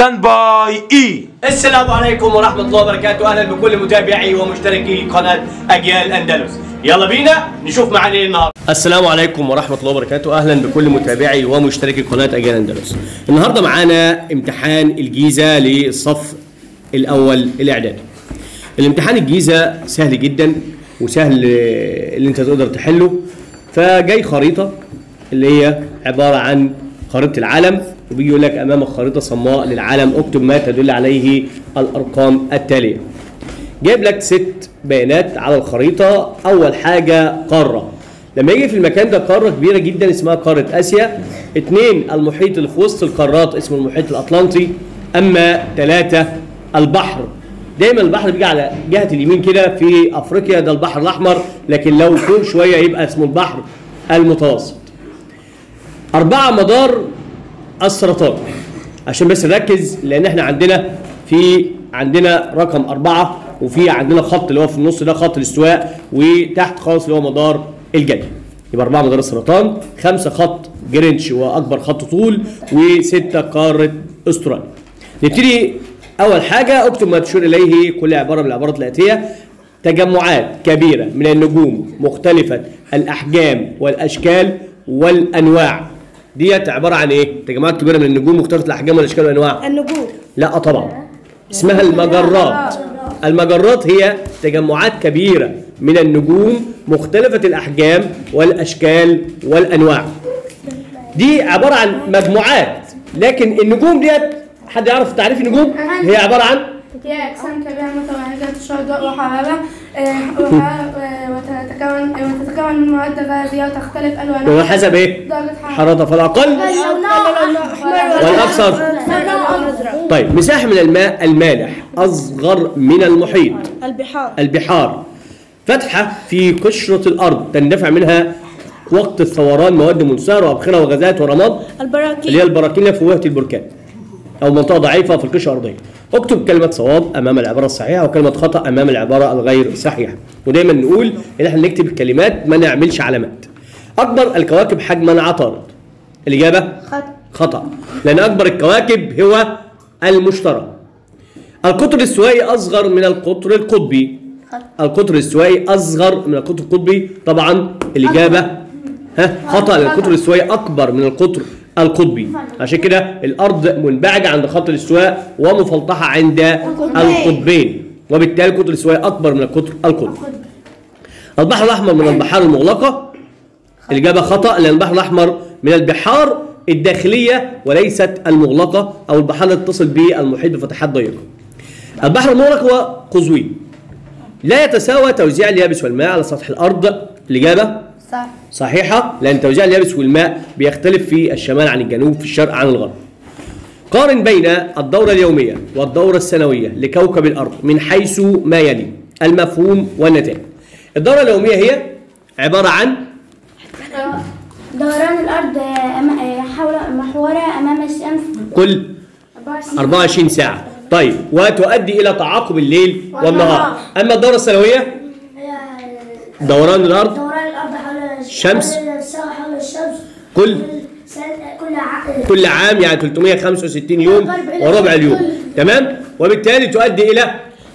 ستاند باي اي السلام عليكم ورحمة الله وبركاته أهلا بكل متابعي ومشتركي قناة أجيال أندلس يلا بينا نشوف معاني إيه النهاردة السلام عليكم ورحمة الله وبركاته أهلا بكل متابعي ومشتركي قناة أجيال أندلس النهاردة معانا امتحان الجيزة للصف الأول الإعدادي الامتحان الجيزة سهل جدا وسهل آه، اللي انت تقدر تحله فجاي خريطة اللي هي عبارة عن خريطة العالم وبيجي يقول لك أمامك خريطة صماء للعالم اكتب ما تدل عليه الأرقام التالية جايب لك ست بيانات على الخريطة أول حاجة قارة لما يجي في المكان ده قارة كبيرة جدا اسمها قارة آسيا اثنين المحيط اللي في وسط القارات اسمه المحيط الأطلنطي أما ثلاثة البحر دايما البحر بيجي على جهة اليمين كده في أفريقيا ده البحر الأحمر لكن لو فوق شوية يبقى اسمه البحر المتوسط أربعة مدار السرطان عشان بس نركز لأن احنا عندنا في عندنا رقم أربعة وفي عندنا خط اللي هو في النص ده خط الاستواء وتحت خالص اللي هو مدار الجدي يبقى أربعة مدار السرطان خمسة خط جرينتش وأكبر خط طول وستة قارة أستراليا نبتدي أول حاجة اكتب ما تشير إليه كل عبارة من العبارات الآتية تجمعات كبيرة من النجوم مختلفة الأحجام والأشكال والأنواع ديت عبارة عن إيه؟ تجمعات كبيرة من النجوم مختلفة الأحجام والأشكال والأنواع النجوم لا طبعا اسمها المجرات المجرات هي تجمعات كبيرة من النجوم مختلفة الأحجام والأشكال والأنواع دي عبارة عن مجموعات لكن النجوم ديت حد يعرف تعريف النجوم هي عبارة عن هي أجسام كبيرة متوهجة تشع ضوء وحرارة آه، وح- آه، وتتكون آه، وتتكون من مواد غازية وتختلف ألوانها وحسب إيه؟ درجة حرارة حرارة فالأقل والأكثر طيب مساحة من الماء المالح أصغر من المحيط البحار البحار فتحة في قشرة الأرض تندفع منها وقت الثوران مواد منصهرة وأبخرة وغازات ورماد اللي هي البراكين البراكين في وهة البركان أو منطقة ضعيفة في القشرة الأرضية اكتب كلمة صواب أمام العبارة الصحيحة وكلمة خطأ أمام العبارة الغير صحيحة ودايما نقول إن احنا نكتب الكلمات ما نعملش علامات أكبر الكواكب حجما عطارد الإجابة خطأ لأن أكبر الكواكب هو المشتري القطر الاستوائي أصغر من القطر القطبي القطر الاستوائي أصغر من القطر القطبي طبعا الإجابة ها خطأ لأن القطر الاستوائي أكبر من القطر القطبي عشان كده الأرض منبعجة عند خط الاستواء ومفلطحة عند القطبين وبالتالي القطر الاستوائي أكبر من القطر القطبي البحر الأحمر من البحار المغلقة الإجابة خطأ لأن البحر الأحمر من البحار الداخلية وليست المغلقة أو البحار اللي تتصل بالمحيط بفتحات ضيقة. البحر المغلق هو قزوين. لا يتساوى توزيع اليابس والماء على سطح الأرض. الإجابة صح صحيحة لأن توزيع اليابس والماء بيختلف في الشمال عن الجنوب في الشرق عن الغرب. قارن بين الدورة اليومية والدورة السنوية لكوكب الأرض من حيث ما يلي المفهوم والنتائج. الدورة اليومية هي عبارة عن دوران الأرض أما- حول محورها أمام الشمس كل 24 ساعة طيب وتؤدي إلى تعاقب الليل والنهار أما الدورة السنوية دوران الأرض دوران الأرض حول الشمس. حول الساعة حول الشمس كل سنة كل ع... كل عام يعني 365 يوم وربع اليوم تمام وبالتالي تؤدي إلى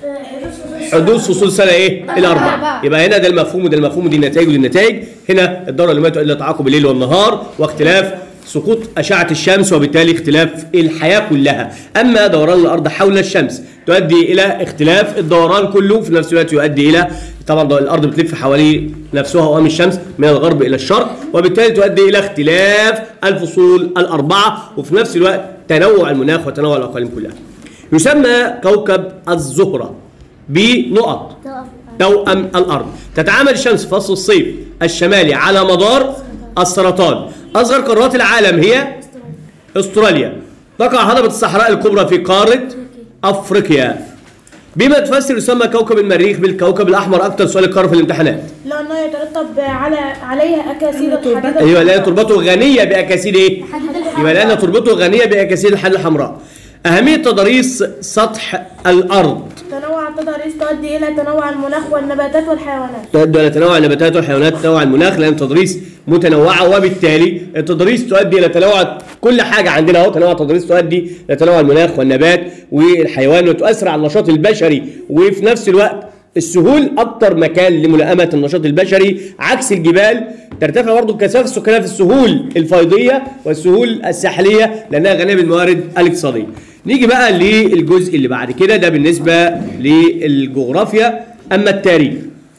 حدوث فصول سنة إيه؟ الأربع يبقى هنا ده المفهوم وده المفهوم ودي النتائج ودي النتائج هنا الدورة اللي تؤدي إلى تعاقب الليل والنهار واختلاف سقوط أشعة الشمس وبالتالي اختلاف الحياة كلها أما دوران الأرض حول الشمس تؤدي إلى اختلاف الدوران كله في نفس الوقت يؤدي إلى طبعا دو- الأرض بتلف حوالي نفسها أمام الشمس من الغرب إلى الشرق وبالتالي تؤدي إلى اختلاف الفصول الأربعة وفي نفس الوقت تنوع المناخ وتنوع الأقاليم كلها يسمى كوكب الزهرة بنقط توأم الأرض تتعامل الشمس في فصل الصيف الشمالي على مدار السرطان أصغر قارات العالم هي أستراليا تقع هضبة الصحراء الكبرى في قارة أفريقيا بما تفسر يسمى كوكب المريخ بالكوكب الأحمر أكثر سؤال القارة في الامتحانات لأنه يترتب على عليها أكاسيد الحديد أيوة لأن تربته غنية بأكاسيد إيه؟ يبقى لأن تربته غنية بأكاسيد الحديد الحمراء أهمية تضاريس سطح الأرض تنوع التضاريس تؤدي إلى تنوع المناخ والنباتات والحيوانات تؤدي الى تنوع النباتات والحيوانات تنوع المناخ لان تضريس متنوعه وبالتالي التضاريس تؤدي الى تنوع كل حاجه عندنا اهو تنوع التضاريس تؤدي الى تنوع المناخ والنبات والحيوان وتؤثر على النشاط البشري وفي نفس الوقت السهول اكتر مكان لملائمه النشاط البشري عكس الجبال ترتفع برضه الكثافه السكانيه في السهول الفيضيه والسهول الساحليه لانها غنيه بالموارد الاقتصاديه. نيجي بقى للجزء اللي بعد كده ده بالنسبه للجغرافيا اما التاريخ.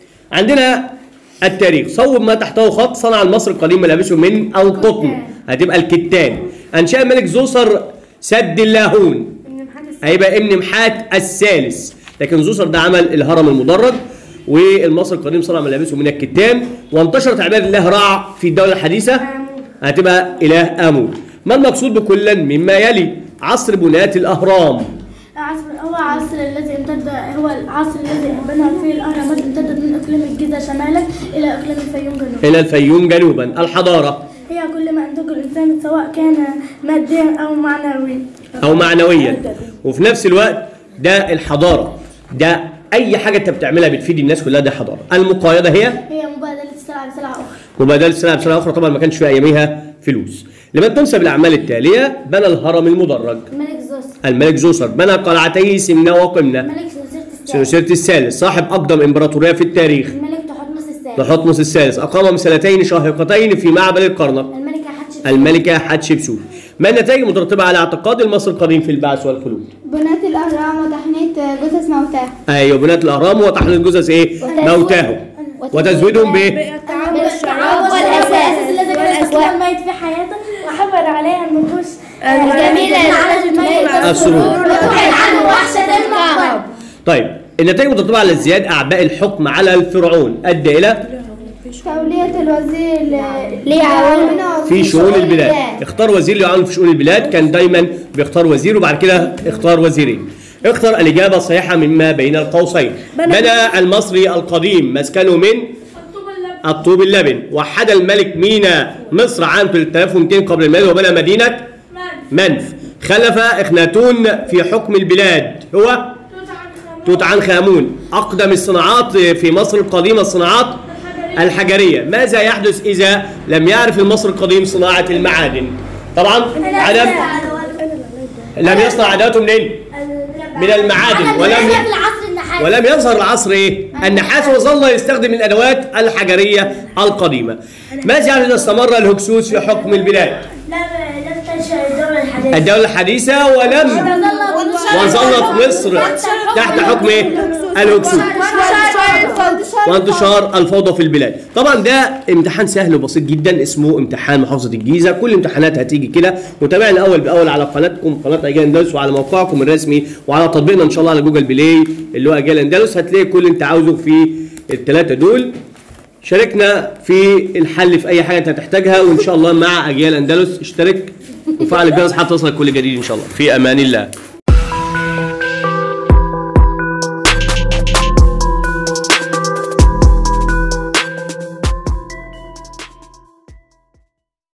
عندنا التاريخ صوب ما تحته خط صنع المصري القديم ملابسه من القطن هتبقى الكتان انشا الملك زوسر سد اللاهون هيبقى ابن محات الثالث لكن زوسر ده عمل الهرم المدرج والمصري القديم صنع ملابسه من الكتان وانتشرت عباد الله رع في الدوله الحديثه هتبقى اله امون ما المقصود بكل مما يلي عصر بناة الاهرام عصر هو عصر الذي امتد هو العصر الذي بنى فيه الاهرامات امتدت من اقليم الجيزه شمالا الى اقليم الفيوم جنوبا الى الفيوم جنوبا الحضاره هي كل ما انتجه الانسان سواء كان ماديا او معنويا او معنويا وفي نفس الوقت ده الحضاره ده اي حاجه انت بتعملها بتفيد الناس كلها ده حضاره المقايضه هي هي مبادله السلعه بسلعه اخرى مبادله السنه بسنه اخرى طبعا ما كانش في اياميها فلوس لمن تنسب الاعمال التاليه بنى الهرم المدرج ملك زوس الملك زوسر بنى قلعتي سمنه وقمنه ملك سوسرت الثالث سنوسرت الثالث صاحب اقدم امبراطوريه في التاريخ الملك تحتمس الثالث تحتمس الثالث اقام مسلتين شاهقتين في معبد الكرنك الملكة حتشبسوت الملكه حتشبسوت ما النتائج المترتبه على اعتقاد المصري القديم في البعث والخلود بنات الأهرام وتحنيط جثث موتاه ايوه بنات الاهرام وتحليل جثث ايه موتاهم وتزويدهم بايه بالتعاون والاساس الذي كان الاسلام ميت في حياته وحفر عليها النقوش الجميلة على الميت السرور وتبعد عنه وحشة المقبر طيب النتائج المترتبه على ازدياد اعباء الحكم على الفرعون ادى الى تولية الوزير ليعاوننا في شؤون البلاد اختار وزير يعاون في شؤون البلاد كان دايما بيختار وزير وبعد كده اختار وزيرين اختر الإجابة الصحيحة مما بين القوسين بنى المصري القديم مسكنه من الطوب اللبن وحد الملك مينا مصر عام 3200 قبل الميلاد وبنى مدينة منف خلف إخناتون في حكم البلاد هو توت عنخ آمون أقدم الصناعات في مصر القديمة الصناعات الحجرية ماذا يحدث إذا لم يعرف المصري القديم صناعة المعادن طبعا عدم لم يصنع عاداته منين من المعادن ولم في العصر النحاسي ولم يظهر العصر ايه النحاس وظل يستخدم الادوات الحجريه القديمه ماذا يعني اذا استمر الهكسوس في حكم البلاد لم لم تنشأ الدولة الحديثة الدوله الحديثه ولم وظلت مصر تحت حكم ايه الهكسوس وانتشار الفوضى في البلاد طبعا ده امتحان سهل وبسيط جدا اسمه امتحان محافظه الجيزه كل الامتحانات هتيجي كده وتابعنا اول باول على قناتكم قناه اجيال اندلس وعلى موقعكم الرسمي وعلى تطبيقنا ان شاء الله على جوجل بلاي اللي هو اجيال اندلس هتلاقي كل اللي انت عاوزه في الثلاثه دول شاركنا في الحل في اي حاجه انت هتحتاجها وان شاء الله مع اجيال اندلس اشترك وفعل الجرس حتى تصلك كل جديد ان شاء الله في امان الله